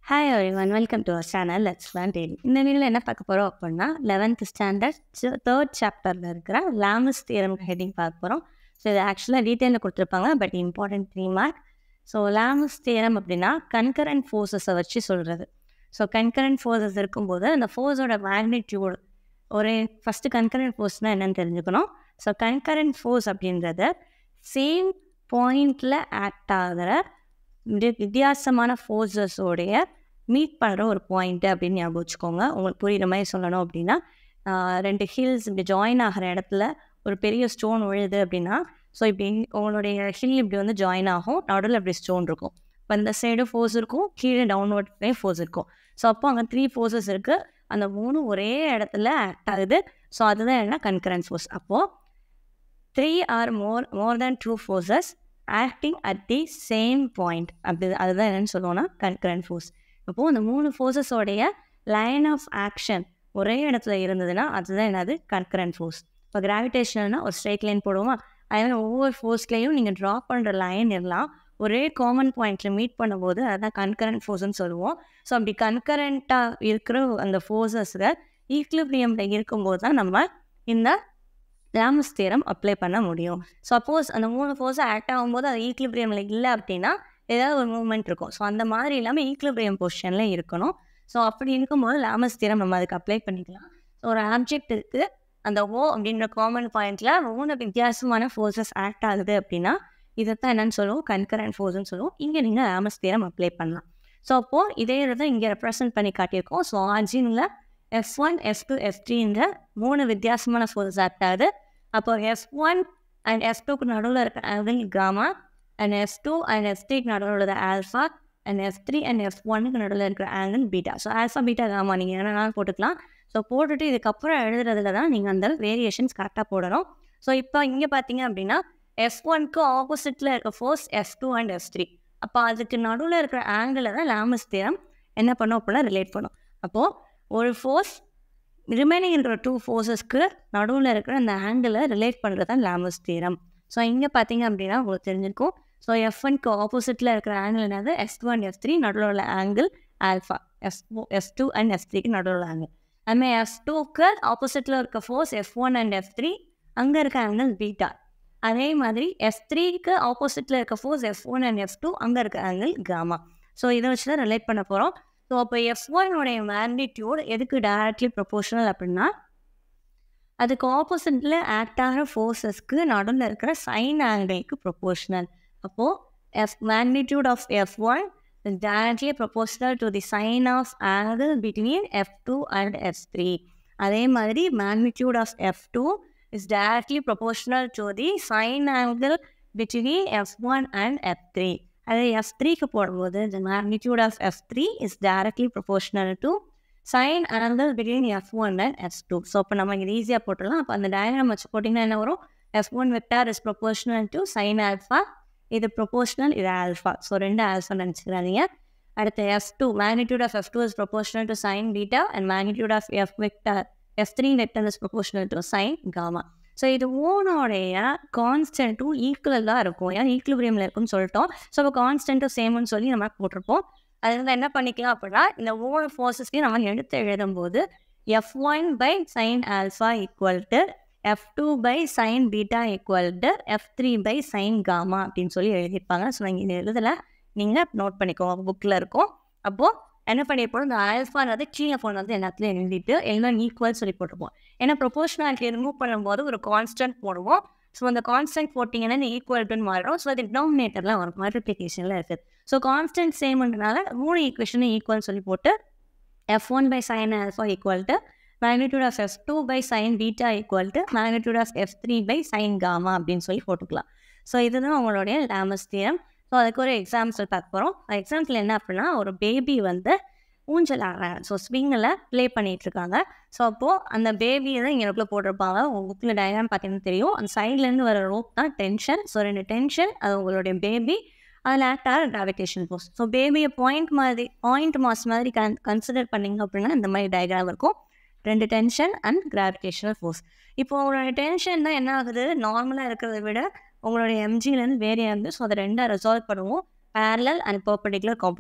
hi everyone welcome to our channel let's learn daily இந்த வீடியோவில் என்ன பார்க்க போகிறோம் அப்படின்னா லெவன்த் ஸ்டாண்டர்ட் தேர்ட் சாப்டரில் இருக்கிற லாமஸ் தியரம் ஹெட்டிங் பார்க்க போகிறோம் ஸோ இது ஆக்சுவலாக டீட்டெயிலில் கொடுத்துருப்பாங்க but important three mark so Lami's theorem அப்படின்னா கன்கரண்ட் ஃபோர்ஸஸை வச்சு சொல்கிறது ஸோ கன்கரண்ட் ஃபோர்ஸஸ் இருக்கும்போது அந்த ஃபோர்ஸோட மேக்னிடியூட் ஒரு ஃபஸ்ட்டு கன்கரண்ட் ஃபோர்ஸ்னால் என்னென்னு தெரிஞ்சுக்கணும் ஸோ கன்கரண்ட் ஃபோர்ஸ் அப்படின்றது சேம் பாயிண்டில் ஆக்ட் ஆகிற வித்தி வித்தியாசமான ஃபோர்ஸஸோடைய மீட் பண்ணுற ஒரு பாயிண்ட்டு அப்படின்னு ஞாபகம் வச்சுக்கோங்க உங்களுக்கு புரியுற மாதிரி சொல்லணும் அப்படின்னா ஆஹ் ரெண்டு ஹில்ஸ் இப்படி ஜாயின் ஆகிற இடத்துல ஒரு பெரிய ஸ்டோன் விழுது அப்படின்னா ஸோ இப்படி உங்களுடைய ஹில் இப்படி வந்து ஜாயின் ஆகும் நடுவில் இப்படி ஸ்டோன் இருக்கும் இப்போ இந்த சைடு ஃபோர்ஸ் இருக்கும் கீழே டவுன்வர்ட்லேயே ஃபோர்ஸ் இருக்கும் ஸோ அப்போ அங்கே த்ரீ ஃபோர்ஸஸ் இருக்குது அந்த மூணு ஒரே இடத்துல ஆக்ட் ஆகுது ஸோ அதுதான் என்ன கன்கரன்ஸ் ஃபோர்ஸ் அப்போது three or more more than two forces acting at the same point அப்படி அதுதான் என்னென்னு சொல்லுவோம்னா கன்கரண்ட் ஃபோர்ஸ் அப்போது அந்த மூணு ஃபோர்ஸஸோடைய லைன் ஆஃப் ஆக்ஷன் ஒரே இடத்துல இருந்ததுன்னா அதுதான் என்னது கன்கரண்ட் ஃபோர்ஸ் இப்போ கிராவிடேஷனல்னா ஒரு ஸ்ட்ரைட் லைன் போடுவோமா அதே ஒவ்வொரு ஃபோர்ஸ்லேயும் நீங்கள் ட்ரா பண்ணுற லைன் எல்லாம் ஒரே காமன் பாயிண்ட்டில் மீட் பண்ணும்போது அதான் கன்கரண்ட் ஃபோர்ஸ்னு சொல்லுவோம் ஸோ அப்படி கன்கரண்ட்டாக இருக்கிற அந்த ஃபோர்ஸஸில் ஈக்லிபிரியமில் இருக்கும்போது தான் நம்ம இந்த லாமஸ் தியரம் அப்ளை பண்ண முடியும் சப்போஸ் அந்த மூணு ஃபோர்ஸை ஆக்ட் ஆகும்போது அது ஈக்லிபிரியமில் இல்லை அப்படின்னா ஏதாவது ஒரு மூவ்மெண்ட் இருக்கும் ஸோ அந்த மாதிரி இல்லாமல் ஈக்லிபிரியம் பொசிஷனில் இருக்கணும் ஸோ அப்படி இருக்கும்போது லாமஸ் தியரம் நம்ம அதுக்கு அப்ளை பண்ணிக்கலாம் ஸோ ஒரு ஆப்ஜெக்ட் இருக்குது அந்த ஓ அப்படின்ற காமன் பாயிண்டில் மூணு வித்தியாசமான ஃபோர்ஸஸ் ஆக்ட் ஆகுது அப்படின்னா இதைத்தான் என்னன்னு சொல்லுவோம் கன்கரண்ட் ஃபோர்ஸ்னு சொல்லுவோம் இங்கே நீங்கள் லாமஸ் தியரம் அப்ளை பண்ணலாம் ஸோ அப்போது இதே தான் இங்கே ரெப்ரசன்ட் பண்ணி காட்டியிருக்கோம் ஸோ ஆர்ஜினில் F one F two F த்ரீன்ற மூணு வித்தியாசமான ஃபோர்ஸ் ஆக்ட் ஆகுது அப்போ எஃப் ஒன் அண்ட் எஃப் டூக்கு நடுவில் இருக்க angle gamma and F two and F த்ரீக்கு நடுவில் உள்ள alpha and F three and F ஒன்னுக்கு நடுவில் இருக்கிற angle beta so alpha beta gamma நீங்கள் என்னென்னாலும் போட்டுக்கலாம் ஸோ போட்டுட்டு இதுக்கப்புறம் எழுதுறதுல தான் நீங்கள் அந்த வேரியேஷன்ஸ் கரெக்டாக போடணும் ஸோ இப்போ இங்கே பார்த்தீங்க அப்படின்னா எஃப் ஒன்க்கு ஆப்போசிட்டில் இருக்க force F two and F three அப்போ அதுக்கு நடுவில் இருக்கிற ஆங்கிளை தான் லாமஸ் தியரம் என்ன பண்ணும் அப்படின்னா ரிலேட் பண்ணும் அப்போது ஒரு ஃபோர்ஸ் ரிமைனிங் இருக்கிற டூ ஃபோர்ஸஸ்க்கு நடுவில் இருக்கிற அந்த ஆங்கிளை ரிலேட் பண்ணுறது தான் லாமஸ் தியரம் ஸோ இங்கே பார்த்தீங்க அப்படின்னா உங்களுக்கு தெரிஞ்சிருக்கும் ஸோ எஃப் ஒன்க்கு ஆப்போசிட்டில் இருக்கிற ஆங்கிள் என்னது S two and F three நடுவில் உள்ள angle alpha S S two and F த்ரீக்கு நடுவில் உள்ள ஆங்கிள் அதுமாதிரி எஃப் டூக்கு ஆப்போசிட்டில் இருக்க force F one and F three அங்கே இருக்க ஆங்கிள் பீட்டா அதே மாதிரி எஃப் த்ரீக்கு ஆப்போசிட்டில் இருக்க force F one and F two அங்கே இருக்க ஆங்கிள் காமா ஸோ இதை வச்சு தான் ரிலேட் பண்ண போகிறோம் ஸோ அப்போ எஃப் ஒன்னுடைய மேக்னிடியூட் எதுக்கு டைரக்ட்லி ப்ரொபோஷனல் அப்படின்னா அதுக்கு ஆப்போசிட்டில் ஆக்ட் ஆகிற ஃபோர்ஸஸ்க்கு நடுவில் இருக்கிற சைன் ஆங்கிளுக்கு ப்ரொபோஷனல் அப்போது F magnitude of F one is directly proportional to the sine of angle between F two and F three அதே மாதிரி magnitude of F two is directly proportional to the sine angle between F one and F three அதே F த்ரீக்கு போடும்போது the magnitude of F three is directly proportional to sin angle between F one and F two so இப்போ நம்ம இங்கே ஈஸியாக போட்டுடலாம் அப்போ அந்த டயக்ராம் வச்சு போட்டிங்கன்னா என்ன வரும் F one vector is proportional to sine alpha இது ப்ரொபோஷனல் இது ஆல்ஃபா ஸோ ரெண்டு ஆல்ஃபா நினச்சிக்கிறாதீங்க அடுத்து F two magnitude of F two is proportional to sine beta and magnitude of F vector F three vector is proportional to sine gamma so இது மூணோடைய கான்ஸ்டன்ட்டும் ஈக்குவலாக இருக்கும் ஏன்னா ஈக்குவலிபிரியமில் இருக்குன்னு சொல்லிட்டோம் ஸோ இப்போ கான்ஸ்டன்ட்டும் சேம்னு சொல்லி நம்ம போட்டிருப்போம் அது வந்து என்ன பண்ணிக்கலாம் அப்படின்னா இந்த மூணு ஃபோர்ஸஸ்லையும் நம்ம எடுத்து எழுதும்போது F one by sine alpha equal to F two by sine beta equal to F three by sine gamma அப்படின்னு சொல்லி எழுதியிருப்பாங்க ஸோ நீங்கள் இந்த எழுதல நீங்கள் நோட் பண்ணிக்கோங்க புக்கில் இருக்கும் அப்போது என்ன பண்ணியிருப்போம் இந்த ஆல்ஃபான்றது கீழே ஃபோன் வந்து எல்லாத்துலையும் எழுதிட்டு எல்லாம் ஈக்குவல் சொல்லி போட்டுப்போம் ஏன்னா ப்ரொபோஷனாலிட்டி ரிமூவ் பண்ணும்போது ஒரு கான்ஸ்டன்ட் போடுவோம் ஸோ அந்த கான்ஸ்டன்ட் போட்டிங்கன்னா இந்த ஈக்குவல்ட்டுன்னு மாறும் ஸோ அது டினாமினேட்டர்லாம் வரும் மல்டிப்ளிகேஷனில் இருக்குது ஸோ கான்ஸ்டன்ட் சேம்ன்றனால மூணு ஈக்குவேஷனும் ஈக்குவல் சொல்லி போட்டு F one by sine alpha equal to magnitude of F two by sine beta equal to magnitude of F three by sine gamma அப்படின்னு சொல்லி போட்டுக்கலாம் ஸோ இதுதான் உங்களுடைய லாமஸ் தியரம் ஸோ அதுக்கு ஒரு எக்ஸாம்பிள் பார்க்க போகிறோம் எக்ஸாம்பிள் என்ன அப்படின்னா ஒரு பேபி வந்து ஊஞ்சல் ஆடுறாங்க ஸோ ஸ்விங்கில் ப்ளே பண்ணிகிட்ருக்காங்க ஸோ அப்போது அந்த பேபியை தான் இங்கே இடத்துல போட்டிருப்பாங்க உங்கள் புக்கில் டயக்ராம் பார்த்தீங்கன்னா தெரியும் அந்த சைட்லேருந்து வர ரோப் தான் டென்ஷன் ஸோ ரெண்டு டென்ஷன் அது உங்களுடைய பேபி அதில் ஆக்ட் ஆகிற கிராவிடேஷன் ஃபோர்ஸ் ஸோ பேபியை பாயிண்ட் மாதிரி பாயிண்ட் மாஸ் மாதிரி கன் கன்சிடர் பண்ணிங்க அப்படின்னா இந்த மாதிரி டயக்ராம் இருக்கும் ரெண்டு டென்ஷன் அண்ட் கிராவிடேஷனல் ஃபோர்ஸ் இப்போ உங்களோட டென்ஷன் தான் என்ன ஆகுது நார்மலாக இருக்கிறத விட உங்களுடைய எம்ஜிலேருந்து வேறையாக இருந்து ஸோ அதை ரெண்டாக ரிசால்வ் பண்ணுவோம் பேரலல் அண்ட் பர்பண்டிகுலர் காம்பனண்ட்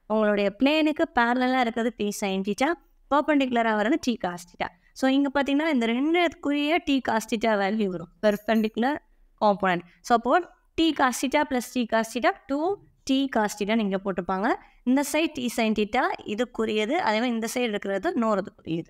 உங்களுடைய பிளேனுக்கு பேரலாக இருக்கிறது டி சைன் டீட்டா பர்பண்டிகுலராக வர்றது டி காஸ்டிட்டா ஸோ இங்கே பார்த்தீங்கன்னா இந்த ரெண்டுக்குரிய டி காஸ்டிட்டா வேல்யூ வரும் பெர்பெண்டிகுலர் காம்போனன்ட் ஸோ அப்போ T cos theta plus T cos theta two T cos theta நீங்கள் போட்டுப்பாங்க இந்த சைட் டி சைன் டீட்டா இதுக்குரியது அதே மாதிரி இந்த சைடு இருக்கிறது நூறுக்குரியது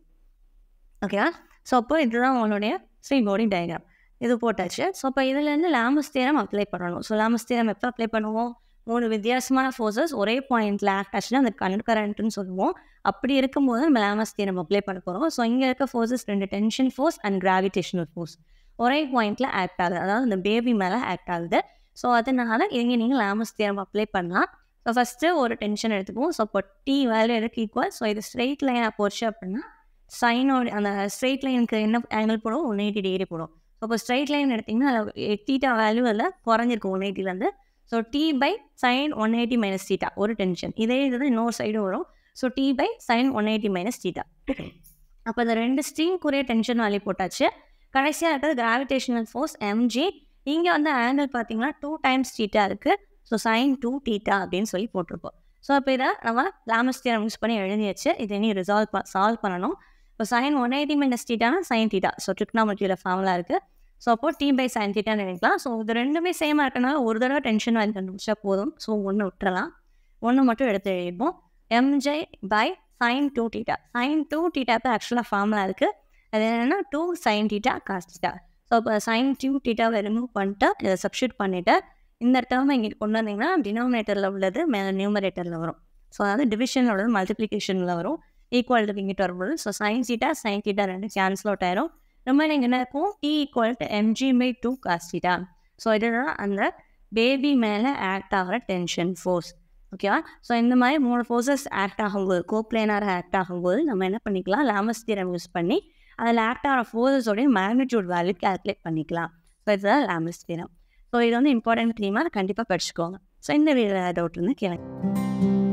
ஓகேவா ஸோ அப்போ இதுதான் உங்களுடைய ஸ்ரீ பாடி டயக்ராம் இது போட்டாச்சு ஸோ அப்போ இதுலேருந்து லாமஸ் தேரம் அப்ளை பண்ணணும் ஸோ லாமஸ் தேரம் எப்போ அப்ளை பண்ணுவோம் மூணு வித்தியாசமான ஃபோர்ஸஸ் ஒரே பாயிண்டில் ஆக்ட் ஆச்சுன்னா அந்த கரண்ட் கரண்ட்டுன்னு சொல்லுவோம் அப்படி இருக்கும்போது நம்ம லாமஸ் தேரம் அப்ளை பண்ண போகிறோம் ஸோ இங்கே இருக்க ஃபோர்ஸஸ் ரெண்டு tension force and gravitational force ஒரே பாயிண்டில் ஆக்ட் ஆகுது அதாவது இந்த பேபி மேலே ஆக்ட் ஆகுது ஸோ அதனால இங்கே நீங்கள் லாமஸ் தேரம் அப்ளை பண்ணலாம் ஸோ ஃபஸ்ட்டு ஒரு டென்ஷன் எடுத்துக்குவோம் ஸோ இப்போ டி வேல்யூ எதுக்கு ஈக்குவல் ஸோ இது ஸ்ட்ரெயிட் லைனாக போச்சு அப்படின்னா சைனோட அந்த ஸ்ட்ரெயிட் லைனுக்கு என்ன ஆங்கிள் போடும் ஒன் எயிட்டி டிகிரி போடும் ஸோ இப்போ ஸ்ட்ரெயிட் லைன் எடுத்திங்கன்னா டீட்டா வேல்யூ அதில் குறைஞ்சிருக்கும் ஒன் எயிட்டிலேருந்து so T by sine one eighty minus theta ஒரு டென்ஷன் இதே இது இன்னொரு சைடு வரும் so T by sine one eighty minus theta அப்போ இந்த ரெண்டு ஸ்ட்ரீம்க்குரிய டென்ஷன் வேல்யூ போட்டாச்சு கடைசியாக இருக்கிறது கிராவிடேஷனல் ஃபோர்ஸ் எம்ஜி இங்கே வந்து ஆங்கிள் பார்த்தீங்கன்னா டூ டைம்ஸ் டீட்டா இருக்குது ஸோ சைன் டூ டீட்டா அப்படின்னு சொல்லி போட்டிருப்போம் ஸோ அப்போ இதை நம்ம லாமஸ் தியரம் யூஸ் பண்ணி எழுதியாச்சு இதை இனி ரிசால்வ் ப சால்வ் பண்ணணும் இப்போ சைன் ஒன் எயிட்டி மைனஸ் டீட்டானா சைன் டீட்டா ஸோ ட்ரிக்னாமெட்ரியில் ஃபார்முலா இருக்குது ஸோ அப்போ டி பை சைன் டீட்டான்னு நினைக்கலாம் ஸோ இது ரெண்டுமே சேமாக இருக்கனால ஒரு தடவை டென்ஷன் வாங்கி கண்டுபிடிச்சா போதும் ஸோ ஒன்று விட்டுறலாம் ஒன்று மட்டும் எடுத்து எழுதிப்போம் M G by sine two theta sine two டீட்டாக்கு ஆக்சுவலாக ஃபார்முலா இருக்குது அது என்னென்னா two sine theta cos theta so இப்போ சைன் டூ டீட்டாவை ரிமூவ் பண்ணிட்டு இதை சப்ஸ்டியூட் பண்ணிவிட்டு இந்த டேர்மை இங்கே கொண்டு வந்தீங்கன்னா டினாமினேட்டரில் உள்ளது மேலே நியூமரேட்டரில் வரும் ஸோ அதாவது டிவிஷனில் உள்ளது மல்டிப்ளிகேஷனில் வரும் ஈக்குவல் இங்கிட்டு வரும்போது so sine theta sine theta ரெண்டு கேன்சல் அவுட் ஆயிரும் ரிமைனிங் என்ன இருக்கும் T equal to M G by two cos theta so இதுதான் அந்த பேபி மேலே ஆக்ட் ஆகிற டென்ஷன் ஃபோர்ஸ் ஓகேவா ஸோ இந்த மாதிரி மூணு ஃபோர்ஸஸ் ஆக்ட் ஆகும்போது கோப்ளேனாக ஆக்ட் ஆகும்போது நம்ம என்ன பண்ணிக்கலாம் லாமஸ் தியரம் யூஸ் பண்ணி அதில் ஆக்ட் ஆகிற ஃபோர்ஸஸோடைய மேக்னிடியூட் வேல்யூ கால்குலேட் பண்ணிக்கலாம் ஸோ இதுதான் லாமஸ் தியரம் ஸோ இது வந்து இம்பார்ட்டன்ட் த்ரீமாக கண்டிப்பாக படிச்சுக்கோங்க ஸோ இந்த வீடியோ டவுட் இருந்து கேளுங்க